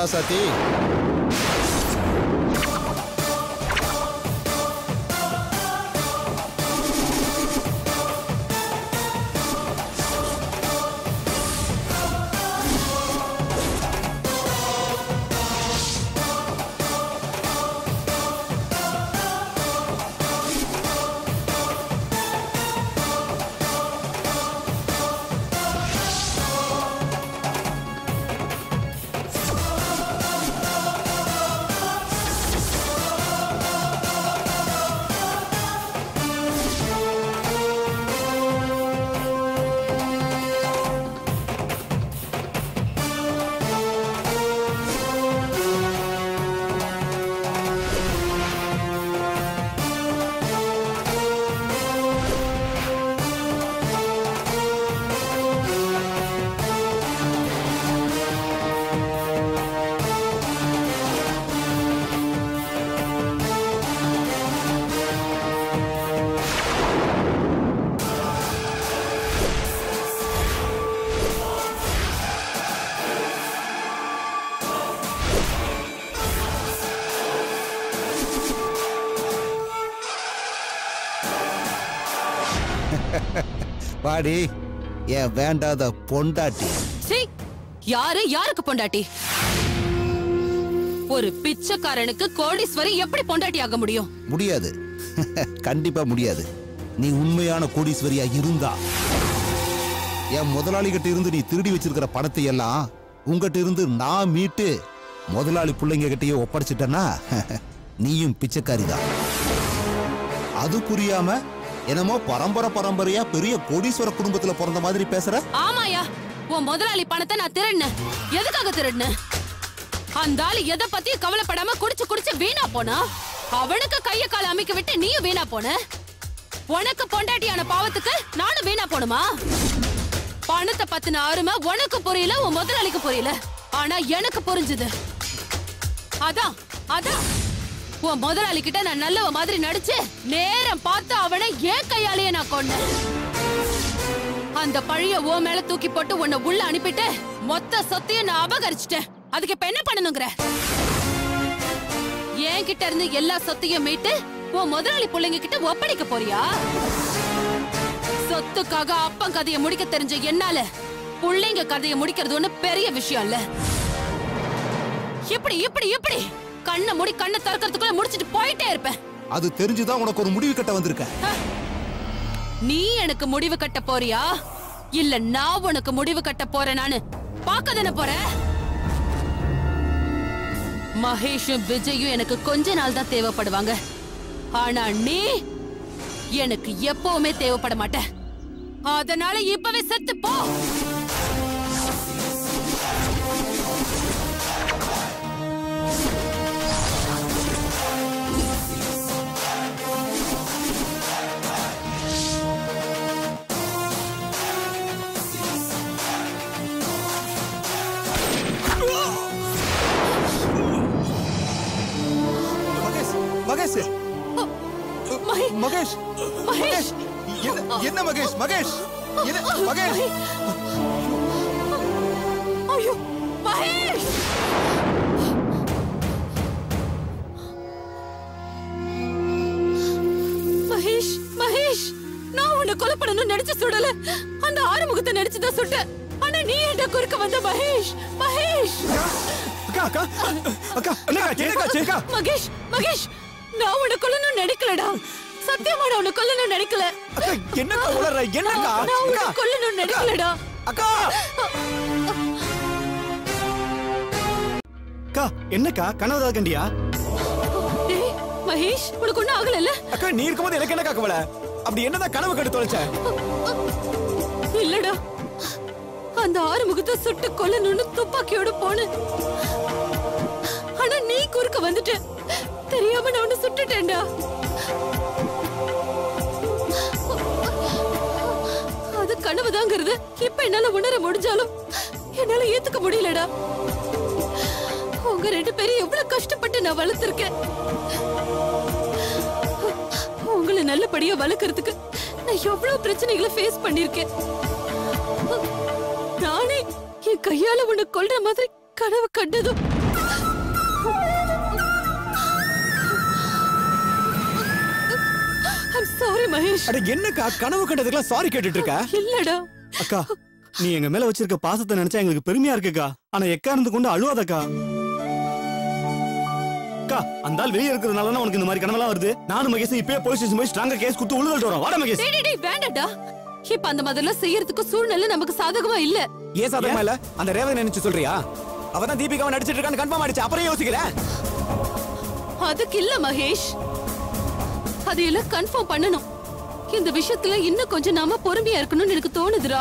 ராசாத்தி பாடி என் வேண்டாத பொண்டாட்டி சீ யாரு யாருக்கு பொண்டாட்டி ஒரு பிச்சைக்காரனுக்கு கோடீஸ்வரி எப்படி பொண்டாட்டி ஆக முடியும் முடியாது கண்டிப்பா முடியாது நீ உண்மையான கோடீஸ்வரியா இருந்தா என் முதலாளி கிட்ட இருந்து நீ திருடி வச்சிருக்கிற பணத்தை எல்லாம் உங்ககிட்ட இருந்து நான் மீட்டு முதலாளி பிள்ளைங்க கிட்டயே ஒப்படைச்சிட்டனா நீயும் பிச்சைக்காரி தான் அது புரியாம என்னமோ பரம்பரை பரம்பரையா பெரிய கோடீஸ்வர குடும்பத்துல பிறந்த மாதிரி பேசுற ஆமாயா உன் முதலாளி பணத்தை நான் திருடினேன் எதுக்காக திருடினேன் அந்த ஆளு எதை பத்தியும் கவலைப்படாம குடிச்சு குடிச்சு வீணா போனா அவனுக்கு கைய கால அமைக்க விட்டு நீயும் வீணா போன உனக்கு பொண்டாட்டியான பாவத்துக்கு நானும் வீணா போணுமா பணத்தை பத்தின அருமை உனக்கு புரியல உன் முதலாளிக்கு புரியல ஆனா எனக்கு புரிஞ்சுது அதான் அதான் உன் முதலாளி கிட்ட நான் நல்லவ மாதிரி நடிச்சு நேரம் பார்த்து அவனை ஏன் கையாலேயே நான் கொன்னேன் அந்த பழிய ஓ மேல தூக்கி போட்டு உன்னை உள்ள அனுப்பிட்டு மொத்த சொத்தையும் நான் அபகரிச்சிட்டேன் அதுக்கு இப்ப என்ன பண்ணணுங்கிற என் கிட்ட இருந்து எல்லா சொத்தையும் மீட்டு உன் முதலாளி பிள்ளைங்க கிட்ட ஒப்படைக்க போறியா சொத்துக்காக அப்பன் கதையை முடிக்க தெரிஞ்ச என்னால புள்ளைங்க கதையை முடிக்கிறது ஒண்ணு பெரிய விஷயம் இல்ல இப்படி இப்படி இப்படி கண்ணை மூடி கண்ணை திறக்கிறதுக்குள்ள முடிச்சிட்டு போயிட்டே இருப்பேன் அது தெரிஞ்சுதான் உனக்கு ஒரு முடிவு கட்ட வந்திருக்க நீ எனக்கு முடிவு கட்ட போறியா இல்ல நான் உனக்கு முடிவு கட்ட போறேன் நானு பார்க்க தானே போற மகேஷும் விஜயும் எனக்கு கொஞ்ச நாள் தான் தேவைப்படுவாங்க ஆனா நீ எனக்கு எப்பவுமே தேவைப்பட மாட்ட அதனால இப்பவே செத்து போ மகேஷ் மகேஷ் மகே- மகேஷ் மகேஷ் என்ன என்ன மகேஷ் மகேஷ் என்ன மகேஷ் ஐயோ மகேஷ் மகேஷ் மகேஷ் நான் உன்னை கொலை பண்ணணும்னு நடிச்சு சுடல அந்த ஆறுமுகத்தை நடிச்சுதான் சுட்டேன் ஆனா நீ என்கிட்ட குறுக்க வந்த மகேஷ் மகேஷ் அக்கா அக்கா அக்கா என்னக்கா என்னக்கா அக்கா மகேஷ் மகேஷ் நான் உன்னை கொல்லணும்னு நினைக்கலடா சத்தியமா நான் உன்னை கொல்லணும்னு நினைக்கல அக்கா என்னக்கா உளற என்னக்கா நான் உன்னை அக்கா, கொல்லணும்னு நினைக்கலடா அக்கா அக்கா என்னக்கா கனவு கண்டியா டேய், மகேஷ் உனக்கு ஒண்ணும் ஆகல அக்கா நீ இருக்கும்போது எனக்கு என்னக்கா கவலை அப்படி என்னதான் கனவு கண்டு தொலைச்ச இல்லடா அந்த ஆறுமுகத்தை சுட்டு கொல்லணும்னு துப்பாக்கியோட போனேன் ஆனா நீ குறுக்க வந்துட்ட தெரியாம நான் உன்னை சுட்டுட்டேன்டா அது கனவுதாங்கிறது இப்ப என்னால உணர முடிஞ்சாலும் என்னால ஏத்துக்க முடியலடா உங்க ரெண்டு பேரும் எவ்வளவு கஷ்டப்பட்டு நான் வளர்த்திருக்கேன் உங்களை நல்லபடியா வளர்க்கறதுக்கு நான் எவ்வளவு பிரச்சனைகளை ஃபேஸ் பண்ணிருக்கேன் நானே என் கையால உன்னை கொல்ற மாதிரி கனவு கண்டதும் மகேஷ் அட என்னக்கா கனவு கண்டதுக்கெல்லாம் சாரி கேட்டுட்டு இருக்க இல்லடா அக்கா நீ எங்க மேல வச்சிருக்க பாசத்தை நினைச்சா எங்களுக்கு பெருமையா இருக்குக்கா ஆனா எக்கா இருந்து கொண்டு அழுவாதக்கா அக்கா அந்த ஆள் வெளியே இருக்கிறதுனால தான் உனக்கு இந்த மாதிரி கனவெல்லாம் வருது நானும் மகேஷ் இப்பயே போலீஸ் ஸ்டேஷன் போய் ஸ்ட்ராங்கா கேஸ் கொடுத்து உழுதல் வரோம் வாடா மகேஷ் டேய் டேய், டேய் வேண்டாம்டா இப்ப அந்த மாதிரிலாம் செய்யறதுக்கு சூழ்நிலை நமக்கு சாதகமா இல்ல ஏன் சாதகமா இல்ல அந்த ரேவதி நினைச்சு சொல்றியா அவ தான் தீபிகாவை நடிச்சிட்டு இருக்கான்னு கன்ஃபார்ம் ஆயிடுச்சு அப்புறம் யோசிக்கிறேன் அதுக்கு இல்ல மகேஷ் அதையெல்லாம் கன்ஃபார்ம் பண்ணணும் இந்த விஷயத்துல இன்னும் கொஞ்சம் நாம பொறுமையா இருக்கணும்னு எனக்கு தோணுதுடா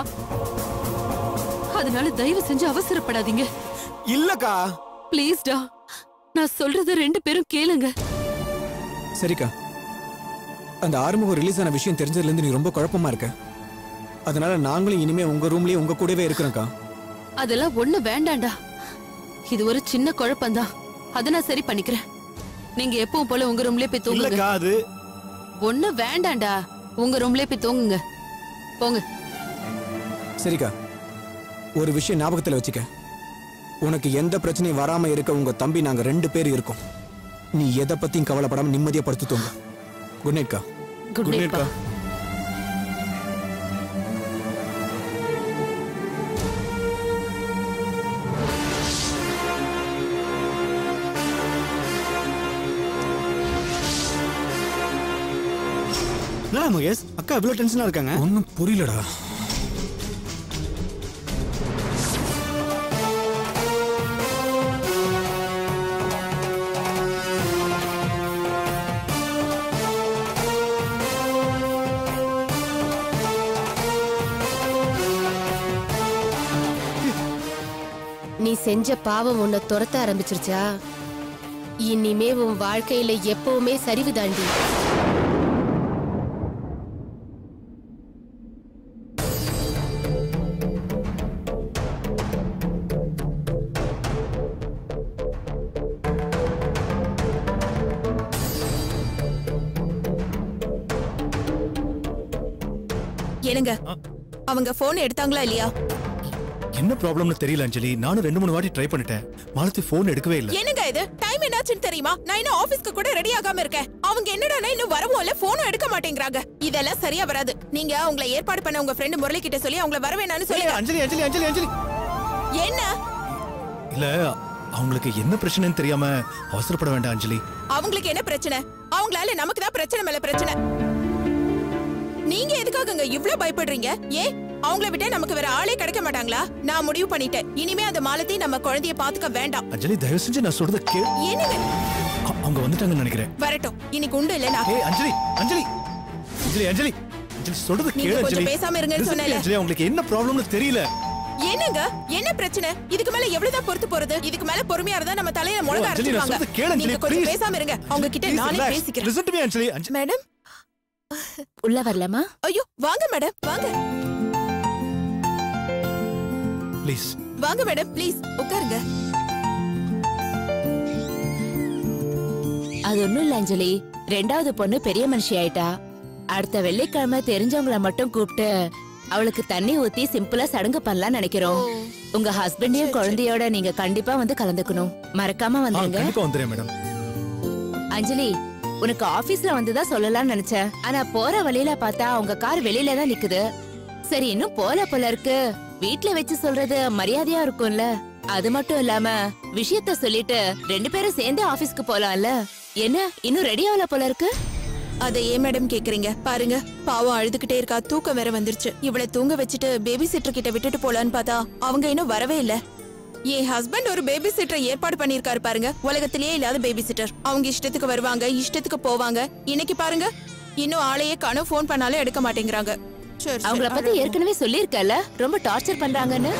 அதனால தயவு செஞ்சு அவசரப்படாதீங்க இல்லக்கா ப்ளீஸ்டா நான் சொல்றத ரெண்டு பேரும் கேளுங்க சரிக்கா அந்த ஆறுமுகம் ரிலீஸ் ஆன விஷயம் தெரிஞ்சதுல இருந்து நீ ரொம்ப குழப்பமா இருக்க அதனால நாங்களும் இனிமே உங்க ரூம்லயே உங்க கூடவே இருக்கிறோம்க்கா அதெல்லாம் ஒண்ணு வேண்டாம்டா இது ஒரு சின்ன குழப்பம்தான் அதை நான் சரி பண்ணிக்கிறேன் நீங்க எப்பவும் போல உங்க ரூம்லயே போய் தூங்குங்க இல்லக்கா அது ஒண்ணு வேண்டாம்டா உங்க ரூம்லயே போய் தூங்குங்க போங்க சரிக்கா ஒரு விஷயம் ஞாபகத்துல வச்சுக்க உனக்கு எந்த பிரச்சனையும் வராம இருக்க உங்க தம்பி நாங்க ரெண்டு பேர் இருக்கோம் நீ எதை பத்தியும் கவலைப்படாம நிம்மதியா படுத்து தூங்க குட் நைட்க்கா குட் குட் நைட் பா நைட்க்கா என்ன மகேஷ் அக்கா இவ்வளவு டென்ஷனா இருக்காங்க ஒன்னும் புரியலடா நீ செஞ்ச பாவம் உன்னை துரத்த ஆரம்பிச்சிருச்சா இனிமே உன் வாழ்க்கையில எப்பவுமே சரிவு தாண்டி ஏனுங்க அவங்க போன் எடுத்தாங்களா இல்லையா என்ன ப்ராப்ளம்னு தெரியல அஞ்சலி நானும் ரெண்டு மூணு வாட்டி ட்ரை பண்ணிட்டேன் மாலத்தி போன் எடுக்கவே இல்ல என்னங்க இது டைம் என்னாச்சுன்னு தெரியுமா நான் இன்னும் ஆபீஸ்க்கு கூட ரெடி ஆகாம இருக்கேன் அவங்க என்னடானா இன்னும் வரவும் இல்ல போனும் எடுக்க மாட்டேங்கிறாங்க இதெல்லாம் சரியா வராது நீங்க அவங்கள ஏற்பாடு பண்ண உங்க ஃப்ரெண்ட் முரளி கிட்ட சொல்லி அவங்கள வர வேணாம்னு சொல்லுங்க அஞ்சலி அஞ்சலி அஞ்சலி அஞ்சலி என்ன இல்ல அவங்களுக்கு என்ன பிரச்சனைன்னு தெரியாம அவசரப்பட வேண்டாம் அஞ்சலி அவங்களுக்கு என்ன பிரச்சனை அவங்களால நமக்கு தான் பிரச்சனை மேல பிரச்சனை நீங்க எதுக்காகங்க இவ்ளோ பயப்படுறீங்க ஏ அவங்கள விட நமக்கு வேற ஆளே கிடைக்க மாட்டாங்களா நான் முடிவு பண்ணிட்டேன் இனிமே அந்த மாலத்தை நம்ம குழந்தைய பாத்துக்க வேண்டாம் அஞ்சலி தயவு செஞ்சு நான் சொல்றத கே என்னங்க அ- அவங்க வந்துட்டாங்கன்னு நினைக்கிறேன் வரட்டும் இன்னைக்கு உண்டு இல்ல நான் ஏய் அஞ்சலி அஞ்சலி அஞ்சலி அஞ்சலி அஞ்சலி சொல்றது நீங்க கேளு கொஞ்சம் அஞ்சலி பேசாம இருங்கன்னு Listen, சொன்னேன்ல. அஞ்சலி அவங்களுக்கு என்ன ப்ராப்ளம்னு தெரியல என்னங்க என்ன பிரச்சனை இதுக்கு மேல எவ்வளவுதான் பொறுத்து போறது இதுக்கு மேல பொறுமையா இருந்தா நம்ம தலையில ஓ, முழங்க அஞ்சலி நான் அரைச்சிருவாங்க சொல்றது கேளு அஞ்சலி நீங்க கொஞ்சம் please. பேசாம இருங்க அவங்க கிட்ட Please நானே relax. பேசிக்கிறேன் Listen to me, Anjali Anjali madam உள்ள வரலாமா ஐயோ வாங்க மேடம் வாங்க ப்ளீஸ் வாங்க மேடம் ப்ளீஸ் உட்காருங்க அது ஒண்ணும் இல்ல அஞ்சலி ரெண்டாவது பொண்ணு பெரிய மனுஷி ஆயிட்டா அடுத்த வெள்ளிக்கிழமை தெரிஞ்சவங்கள மட்டும் கூப்பிட்டு அவளுக்கு தண்ணி ஊத்தி சிம்பிளா சடங்கு பண்ணலாம் நினைக்கிறோம் உங்க ஹஸ்பண்டையும் குழந்தையோட நீங்க கண்டிப்பா வந்து கலந்துக்கணும் மறக்காம ஆ வந்துருங்க கண்டிப்பா வந்துறேன் மேடம் அஞ்சலி உனக்கு ஆபீஸ்ல வந்துதான் சொல்லலாம்னு நினைச்சேன் ஆனா போற வழியில பார்த்தா உங்க கார் வெளியில தான் நிக்குது சரி இன்னும் போல போல இருக்கு வீட்ல வச்சு சொல்றது மரியாதையா இருக்கும்ல அது மட்டும் இல்லாம விஷயத்த சொல்லிட்டு ரெண்டு பேரும் சேர்ந்து ஆபீஸ்க்கு போலாம்ல என்ன இன்னும் ரெடி ஆகல போல இருக்கு அதை ஏன் மேடம் கேக்குறீங்க பாருங்க பாவம் அழுதுகிட்டே இருக்கா தூக்கம் வேற வந்துருச்சு இவளை தூங்க வச்சுட்டு பேபி சிட்டர் கிட்ட விட்டுட்டு போலான்னு பார்த்தா அவங்க இன்னும் வரவே இல்ல என் ஹஸ்பண்ட் ஒரு பேபி சிட்டர் ஏற்பாடு பண்ணிருக்காரு பாருங்க உலகத்திலேயே இல்லாத பேபி சிட்டர் அவங்க இஷ்டத்துக்கு வருவாங்க இஷ்டத்துக்கு போவாங்க இன்னைக்கு பாருங்க இன்னும் ஆளையே காணும் ஃபோன் பண்ணாலும் எடுக்க மாட்டேங்கிறாங்க சரி, சரி, அவங்கள பத்தி அழகு. ஏற்கனவே சொல்லியிருக்கல ரொம்ப டார்ச்சர் பண்றாங்கன்னு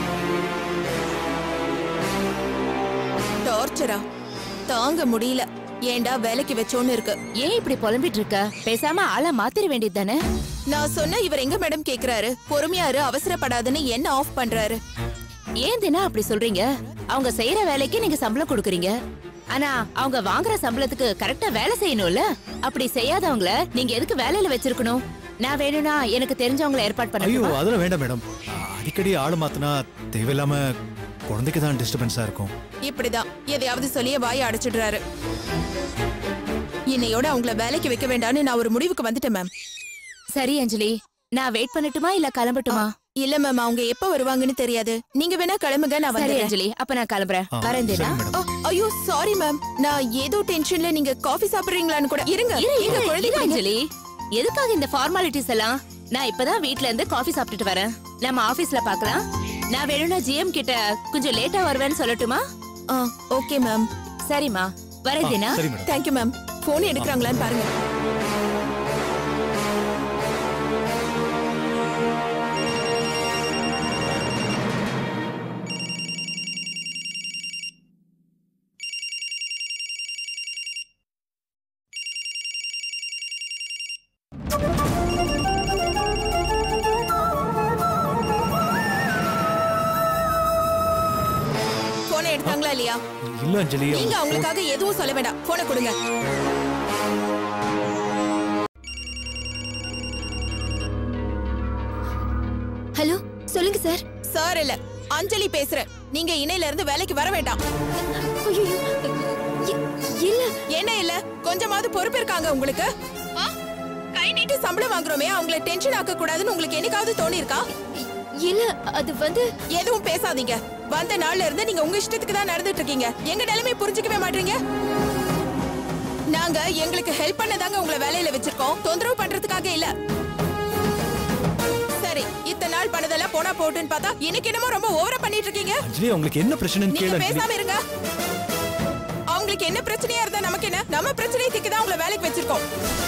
டார்ச்சரா தாங்க முடியல ஏன்டா வேலைக்கு வச்சோன்னு இருக்கு ஏன் இப்படி புலம்பிட்டு இருக்க பேசாம ஆளை மாத்திர வேண்டியது தானே நான் சொன்ன இவர் எங்க மேடம் கேக்குறாரு பொறுமையா இரு அவசரப்படாதுன்னு என்ன ஆஃப் பண்றாரு ஏன் தினா அப்படி சொல்றீங்க அவங்க செய்யற வேலைக்கு நீங்க சம்பளம் கொடுக்குறீங்க ஆனா அவங்க வாங்குற சம்பளத்துக்கு கரெக்டா வேலை செய்யணும்ல அப்படி செய்யாதவங்கள நீங்க எதுக்கு வேலையில வச்சிருக்கணும் நான் வேணும்னா எனக்கு தெரிஞ்சவங்கள ஏற்பாடு ஐயோ பண்ண அதெல்லாம் வேண்டாம் மேடம் அடிக்கடி ஆளு மாத்தினா தேவையில்லாம குழந்தைக்கு தான் டிஸ்டர்பன்ஸா இருக்கும் இப்படிதான் எதையாவது சொல்லிய வாயை அடைச்சிடுறாரு இன்னையோட அவங்கள வேலைக்கு வைக்க வேண்டாம்னு நான் ஒரு முடிவுக்கு வந்துட்டேன் மேம் சரி அஞ்சலி நான் வெயிட் பண்ணட்டுமா இல்ல கிளம்பட்டுமா இல்ல மேம் அவங்க எப்ப வருவாங்கன்னு தெரியாது நீங்க வேணா கிளம்புங்க நான் சரி வந்துடுறேன் அஞ்சலி அப்ப நான் கிளம்புறேன் வரேன் சரி தேனா மேடம் அ, ஐயோ சாரி மேம் நான் ஏதோ டென்ஷன்ல நீங்க காஃபி சாப்பிடுறீங்களான்னு கூட இருங்க இரு, எங்க இரு, குழந்தை இரு, பிடிங்க. அஞ்சலி எதுக்காக இந்த ஃபார்மாலிட்டிஸ் எல்லாம் நான் இப்பதான் வீட்ல இருந்து காஃபி சாப்பிட்டுட்டு வரேன் நம்ம ஆபீஸ்ல பார்க்கலாம் நான் வேணும்னா ஜிஎம் கிட்ட கொஞ்சம் லேட்டா வருவேன்னு சொல்லட்டுமா ஆ ஓகே மேம் சரிம்மா வரேன் தேனா சரி மேடம் தேங்க்யூ மேம் போன் எடுக்கிறாங்களான்னு பாருங்க போனை எடுத்தாங்களா இல்லையா இல்ல அஞ்சலி அவங்க நீங்க அவங்களுக்காக எதுவும் சொல்ல வேண்டாம் போனை கொடுங்க ஹலோ சொல்லுங்க சார் சார் இல்ல அஞ்சலி பேசுறேன் நீங்க இணையில இருந்து வேலைக்கு வர வேண்டாம் ஐயோ இல்ல என்ன இல்ல கொஞ்சமாவது பொறுப்பு இருக்காங்க உங்களுக்கு ஆ? கை நீட்டி சம்பளம் வாங்குறோமே அவங்கள டென்ஷன் ஆக்க கூடாதுன்னு உங்களுக்கு என்னைக்காவது தோணி இருக்கா இல்ல அது வந்து எதுவும் பேசாதீங்க வந்த நாள்ல இருந்து நீங்க உங்க இஷ்டத்துக்கு தான் நடந்துட்டு இருக்கீங்க எங்க நிலைமை புரிஞ்சுக்கவே மாட்டீங்க நாங்க எங்களுக்கு ஹெல்ப் பண்ணதாங்க உங்களை வேலையில வச்சிருக்கோம் தொந்தரவு பண்றதுக்காக இல்ல சரி இத்தனை நாள் பண்ணதெல்லாம் போனா போட்டுன்னு பார்த்தா இன்னைக்கு என்னமோ ரொம்ப ஓவரா பண்ணிட்டு இருக்கீங்க அஞ்சலி அவங்களுக்கு என்ன பிரச்சனைன்னு நீங்க கேளு அஞ்சலி பேசாம இருங்க அவங்களுக்கு என்ன பிரச்சனையா இருந்தா நமக்கு என்ன நம்ம பிரச்சனையை திக்க தான் உங்களை வேலைக்கு வச்சிருக்கோம்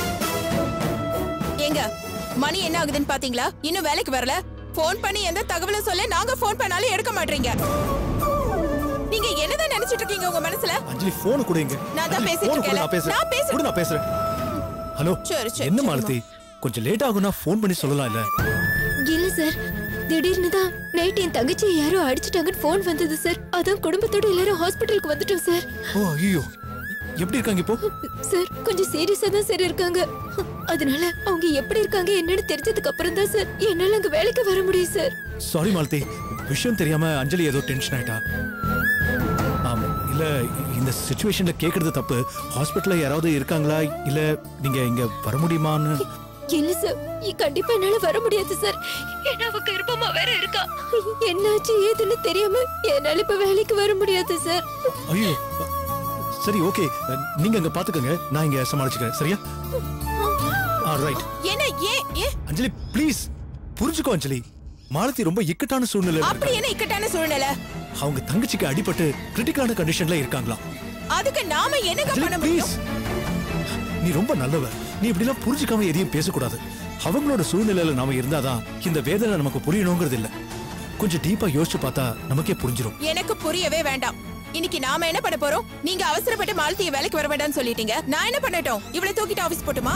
ஏங்க மணி என்ன ஆகுதுன்னு பாத்தீங்களா இன்னும் வேலைக்கு வரல ஃபோன் பண்ணி எந்த தகவலும் சொல்ல நாங்க ஃபோன் பண்ணாலும் எடுக்க மாட்டீங்க நீங்க என்னதான் நினைச்சிட்டு இருக்கீங்க உங்க மனசுல அஞ்சலி போன் கொடுங்க நான் தான் அஞ்சலி, பேசிட்டு phone கொடு, இருக்கேன்ல. நான் பேசுறேன் நான் பேசுறேன். கொடு, நான் பேசுறேன் ஹலோ சரி, சரி, என்ன சரிம்மா. மாலதி கொஞ்சம் லேட் ஆகும்னா ஃபோன் பண்ணி சொல்லலாம் இல்ல இல்ல சார் திடீர்னு தான் நைட் என் தங்கச்சியை யாரோ அடிச்சிட்டாங்கன்னு ஃபோன் வந்தது சார் அதான் குடும்பத்தோட எல்லாரும் ஹாஸ்பிட்டலுக்கு வந்துட்டோம் சார் ஓ ஐயோ எப்படி இருக்காங்க இப்போ சார் கொஞ்சம் சீரியஸா தான் சார் இருக்காங்க அதனால அவங்க எப்படி இருக்காங்க என்னன்னு தெரிஞ்சதுக்கு அப்புறம் தான் சார் என்னால அங்க வேலைக்கு வர முடியும் சார் சாரி மாலதி விஷயம் தெரியாம அஞ்சலி ஏதோ டென்ஷன் ஆயிட்டா ஆம் இல்ல இந்த சுச்சுவேஷன்ல கேக்குறது தப்பு ஹாஸ்பிட்டல்ல யாராவது இருக்காங்களா இல்ல நீங்க இங்க வர முடியுமான்னு இல்ல சார் இ- கண்டிப்பா என்னால வர முடியாது சார் ஏன்னா அவ கர்ப்பமா வேற இருக்கா என்னாச்சு ஏதுன்னு தெரியாம என்னால இப்ப வேலைக்கு வர முடியாது சார் ஐயோ சரி ஓகே நீங்க அங்க பாத்துக்கங்க நான் இங்க சமாளிச்சுக்கிறேன் சரியா ஆ ரைட் என்ன ஏன் ஏன் அஞ்சலி ப்ளீஸ் புரிஞ்சுக்கோ அஞ்சலி மாலதி ரொம்ப இக்கட்டான சூழ்நிலை அப்படி என்ன இக்கட்டான சூழ்நிலை அவங்க தங்கச்சிக்கு அடிபட்டு கிரிட்டிக்கலான கண்டிஷன்ல இருக்காங்களாம் அதுக்கு நாம என்னங்க அஞ்சலி பண்ண ப்ளீஸ் முடியும் நீ ரொம்ப நல்லவ நீ இப்படிலாம் புரிஞ்சுக்காம எதையும் பேசக்கூடாது அவங்களோட சூழ்நிலையில நாம இருந்தாதான் இந்த வேதனை நமக்கு புரியணுங்கிறது இல்ல கொஞ்சம் டீப்பா யோசிச்சு பார்த்தா நமக்கே புரிஞ்சிரும் எனக்கு புரியவே வேண்டாம் இன்னைக்கு நாம என்ன பண்ண போறோம் நீங்க அவசரப்பட்டு மாலத்திய வேலைக்கு வர வேண்டாம்னு சொல்லிட்டீங்க நான் என்ன பண்ணட்டும் இவளை தூக்கிட்டு ஆபீஸ் போட்டுமா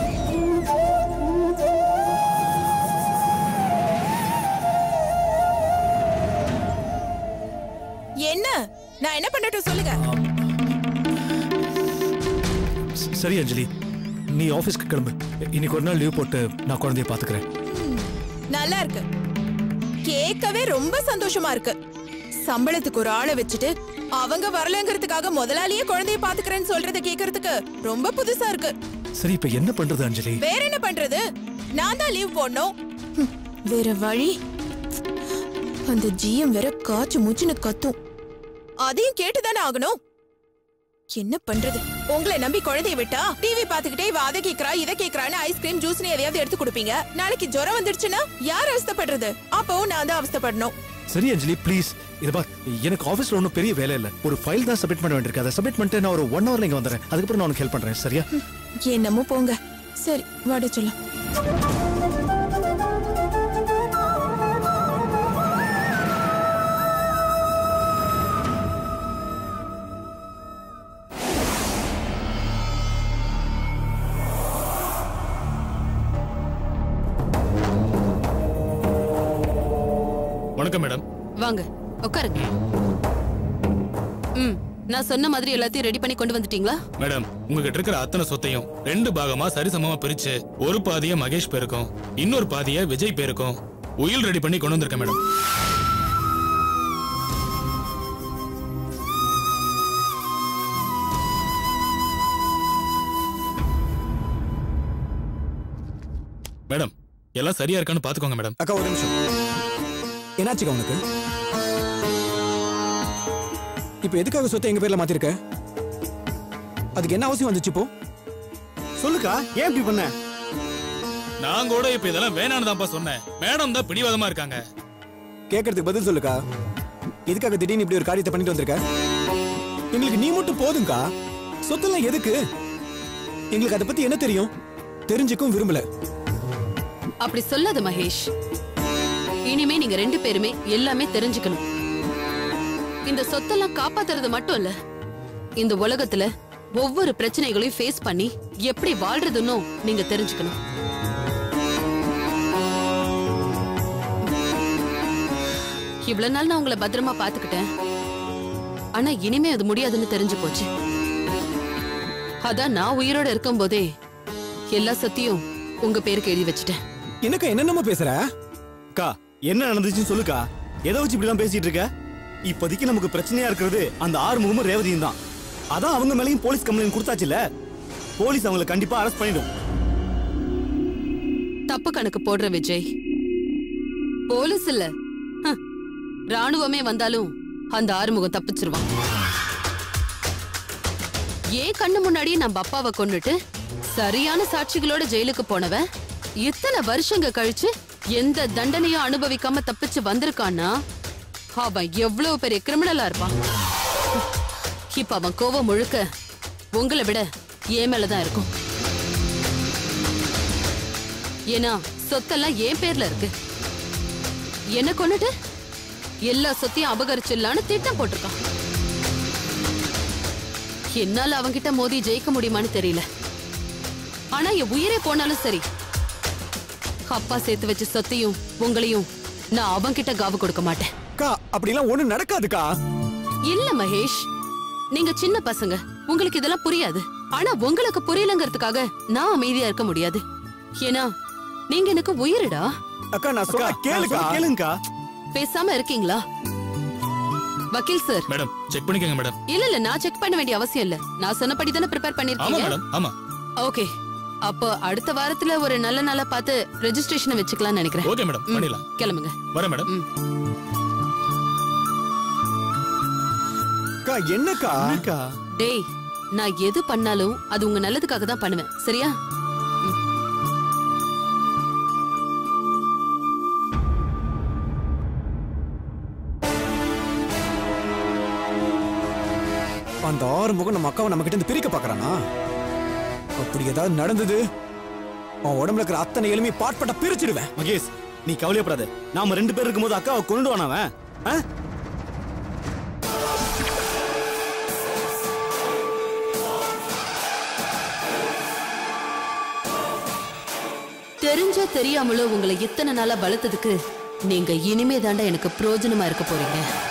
என்ன நான் என்ன பண்ணட்டும் சொல்லுங்க ச- சரி அஞ்சலி நீ ஆபீஸ்க்கு கிளம்பு இன்னைக்கு ஒரு நாள் லீவ் போட்டு நான் குழந்தைய பாத்துக்கிறேன் நல்லா இருக்கு கேட்கவே ரொம்ப சந்தோஷமா இருக்கு சம்பளத்துக்கு ஒரு ஆளை வச்சுட்டு அவங்க வரலங்கிறதுக்காக முதலாளியே குழந்தைய பாத்துக்கிறேன்னு சொல்றத கேக்குறதுக்கு ரொம்ப புதுசா இருக்கு சரி இப்ப என்ன பண்றது அஞ்சலி வேற என்ன பண்றது நான் தான் லீவ் போடணும் ஹம், வேற வழி அந்த ஜிஎம் வேற காச்சு மூச்சுன்னு கத்தும் அதையும் கேட்டுதானே ஆகணும் என்ன பண்றது உங்களை நம்பி குழந்தைய விட்டா டிவி பாத்துக்கிட்டே இவ அதை கேக்குறா இதை கேக்குறான்னு ஐஸ்கிரீம் ஜூஸ்னு எதையாவது எடுத்து கொடுப்பீங்க நாளைக்கு ஜுரம் வந்துடுச்சுன்னா யார் அவஸ்தைப்படுறது அப்பவும் நான் தான் அவஸ்தைப்படணும் சரி அஞ்சலி ப்ளீஸ் இத பார் எனக்கு ஆபீஸ்ல ஒன்றும் பெரிய வேலை இல்ல ஒரு ஃபைல் தான் சப்மிட் பண்ண வேண்டியிருக்கு அதை சப்மிட் பண்ணிட்டு நான் ஒரு ஒன் ஹவர்ல இங்க வந்துடுறேன் அதுக்கப்புறம் நான் உனக்கு ஹெல்ப் பண்றேன் சரியா என்னமோ போங்க சரி வாட சொல்ல வணக்கம் மேடம் வாங்க உட்காருங்க ம் நான் சொன்ன மாதிரி எல்லாத்தையும் ரெடி பண்ணி கொண்டு வந்துட்டீங்களா மேடம் உங்ககிட்ட இருக்கிற அத்தனை சொத்தையும் ரெண்டு பாகமா சரிசமமா பிரிச்சு ஒரு பாதிய மகேஷ் பேருக்கும் இன்னொரு பாதிய விஜய் பேருக்கும் உயில் ரெடி பண்ணி கொண்டு வந்திருக்கேன் மேடம் மேடம் எல்லாம் சரியா இருக்கான்னு பாத்துக்கோங்க மேடம் அக்கா ஒரு நிமிஷம் என்னாச்சுக்கா உனக்கு இப்போ எதுக்காக சொத்தை எங்க பேர்ல மாத்திருக்க அதுக்கு என்ன அவசியம் வந்துச்சு இப்போ சொல்லுக்கா ஏன் இப்படி பண்ண நான் கூட இப்ப இதெல்லாம் வேணான்னு தான்ப்பா சொன்னேன் மேடம் தான் பிடிவாதமா இருக்காங்க கேட்கறதுக்கு பதில் சொல்லுக்கா எதுக்காக திடீர்னு இப்படி ஒரு காரியத்தை பண்ணிட்டு வந்திருக்க எங்களுக்கு நீ மட்டும் போதும்க்கா சொத்தெல்லாம் எதுக்கு எங்களுக்கு அதை பத்தி என்ன தெரியும் தெரிஞ்சுக்கும் விரும்பல அப்படி சொல்லாத மகேஷ் இனிமே நீங்க ரெண்டு பேருமே எல்லாமே தெரிஞ்சுக்கணும் இந்த சொத்தெல்லாம் காப்பாத்துறது மட்டும் இல்ல இந்த உலகத்துல ஒவ்வொரு பிரச்சனைகளையும் ஃபேஸ் பண்ணி எப்படி வாழ்றதுன்னு நீங்க தெரிஞ்சுக்கணும் இவ்வளவு நாள் நான் உங்களை பத்திரமா பாத்துக்கிட்டேன் ஆனா இனிமே அது முடியாதுன்னு தெரிஞ்சு போச்சு அதான் நான் உயிரோட இருக்கும்போதே எல்லா சத்தியும் உங்க பேருக்கு எழுதி வச்சுட்டேன் என்னக்கா என்னென்னமோ பேசுற அக்கா என்ன நடந்துச்சுன்னு சொல்லுக்கா எதை வச்சு இப்படிலாம் பேசிட்டு இருக்க இப்போதைக்கு நமக்கு பிரச்சனையா இருக்கிறது அந்த ஆறுமுகமும் ரேவதியும் தான் அதான் அவங்க மேலயும் போலீஸ் கம்ப்ளைண்ட் கொடுத்தாச்சுல போலீஸ் அவங்கள கண்டிப்பா அரெஸ்ட் பண்ணிடும் தப்பு கணக்கு போடுற விஜய் போலீஸ் இல்ல ஹம், ராணுவமே வந்தாலும் அந்த ஆறுமுகம் தப்பிச்சிருவான் ஏன் கண்ணு முன்னாடியே நம்ம அப்பாவை கொன்னுட்டு சரியான சாட்சிகளோட ஜெயிலுக்கு போனவன் இத்தனை வருஷங்க கழிச்சு எந்த தண்டனையும் அனுபவிக்காம தப்பிச்சு வந்திருக்கான்னா அவன் எவ்வளவு பெரிய கிரிமினலா இருப்பான் இப்ப அவன் கோவம் முழுக்க உங்களை விட என் மேலதான் இருக்கும் ஏன்னா சொத்தெல்லாம் என் பேர்ல இருக்கு என்ன கொண்டுட்டு எல்லா சொத்தையும் அபகரிச்சிடலான்னு திட்டம் போட்டிருக்கான் என்னால அவன்கிட்ட மோதி ஜெயிக்க முடியுமான்னு தெரியல ஆனா என் உயிரே போனாலும் சரி அப்பா சேர்த்து வச்ச சொத்தையும் உங்களையும் நான் அவன்கிட்ட காவு கொடுக்க மாட்டேன் அக்கா அப்படிலாம் ஒண்ணு நடக்காதுக்கா இல்ல மகேஷ் நீங்க சின்ன பசங்க உங்களுக்கு இதெல்லாம் புரியாது ஆனா உங்களுக்கு புரியலங்கிறதுக்காக நான் அமைதியா இருக்க முடியாது ஏன்னா நீங்க எனக்கு உயிரிடா அக்கா நான் சொல்ல கேளுக்கா கேளுங்கக்கா பேசாம இருக்கீங்களா வக்கீல் சார் மேடம் செக் பண்ணிக்கோங்க மேடம் இல்ல இல்ல நான் செக் பண்ண வேண்டிய அவசியம் இல்ல நான் சொன்னபடி தானே ப்ரிப்பேர் ஆமா பண்ணிருக்கீங்க மேடம் ஆமா ஓகே அப்போ அடுத்த வாரத்துல ஒரு நல்ல நாளா பார்த்து ரெஜிஸ்ட்ரேஷனை வச்சுக்கலாம்னு நினைக்கிறேன் ஓகே மேடம் ம், பண்ணிடலாம் கிளம்புங்க வரேன் மேடம் ம். அக்கா என்னக்கா அக்கா டேய் நான் எது பண்ணாலும் அது உங்க நல்லதுக்காக தான் பண்ணுவேன் சரியா அந்த ஆறு முகம் நம்ம அக்காவை நம்ம கிட்ட இருந்து பிரிக்க பாக்குறானா அப்படி ஏதாவது நடந்தது அவன் உடம்புல இருக்கிற அத்தனை எலும்பி பாட்பட்ட பிரிச்சிடுவேன் மகேஷ் நீ கவலையப்படாத நாம ரெண்டு பேர் இருக்கும்போது அக்காவை கொண்டு வானவன் தெரிஞ்சோ தெரியாமலோ உங்களை இத்தனை நாளா வளர்த்ததுக்கு நீங்க இனிமே தாண்டா எனக்கு பிரயோஜனமா இருக்க போறீங்க